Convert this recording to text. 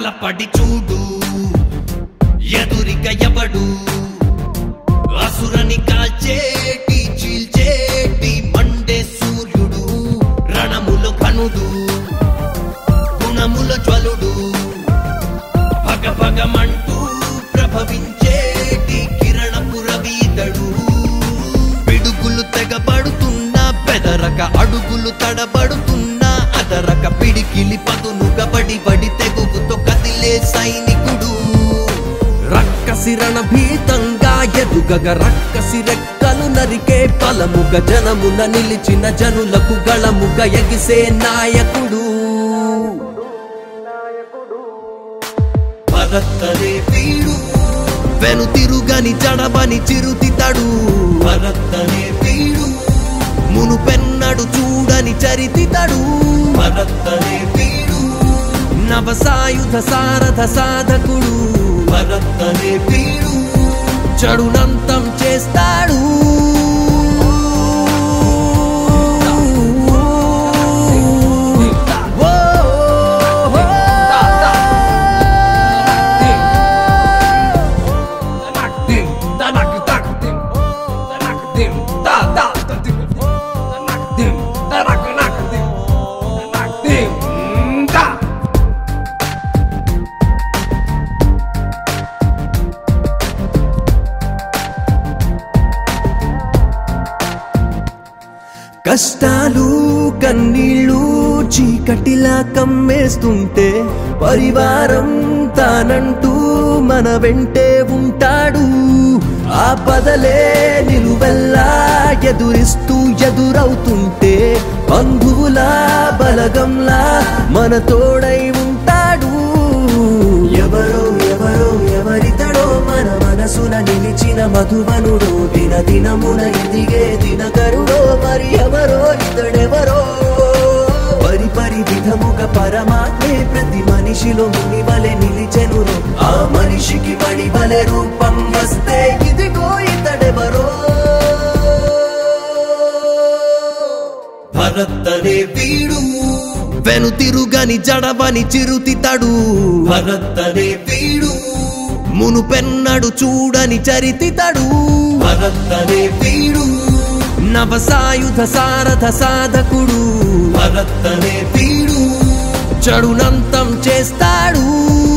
తలపడి చూడు ఎదురిక ఎవడు అసురని కాల్చేటి చీల్చేటి మండే సూర్యుడు రణములో కనుడు గుణముల జ్వలుడు భగ భగమంటూ ప్రభవించేటి కిరణపు రవీతడు పిడుగులు తెగబడుతున్నా పెదరక అడుగులు తడబడుతున్నా అదరక పిడికిలి పదునుగా బడి బడి తెగువుతో కదిలే సైనికుడు రక్కసి భీతంగా ఎదుగగ రక్కసి రెక్కలు నరికే బలముగ జనమున నిలిచిన జనులకు గళముగ ఎగిసే నాయకుడు భరత్తనే వీడు వెను తిరుగని జడబని చిరుతితడు భరత్తనే వీడు మునుపెన్నడు చూడని చరితితడు భరత్తనే వీడు నవసాయుధ సారథ సాధకుడు భరత్తనే వీడు చెడునంతం చేస్తాడు ఓ, ఓ, కష్టాలు కన్నీళ్ళు చీకటిలా కమ్మేస్తుంటే పరివారం తానంటూ మన వెంటే ఉంటాడు ఆ పదలే నిలువెల్లా ఎదురిస్తూ ఎదురవుతుంటే బంధువులా బలగంలా మన తోడై ఉంటాడు ఎవరో ఎవరో ఎవరితడో మన మనసున నిలిచిన మధువనుడో దిన దినమున ఎదిగే దినకరుడో మరి ఎవరో ఇతడెవరో పరి పరి విధముగా పరమాత్మే ప్రతి మనిషిలో మునివలె నిలిచెనురో ఆ మనిషికి మణివలె రూపం వస్తే ఇదిగో ఇతడెవరో భరత్తనే వీడు వెను తిరుగని జడవని చిరుతితడు భరత్తనే వీడు మునుపెన్నడు చూడని చరితితడు భరత్తనే వీడు నవసాయుధ సారథ సాధకుడు భరత్తనే వీడు చెడునంతం చేస్తాడు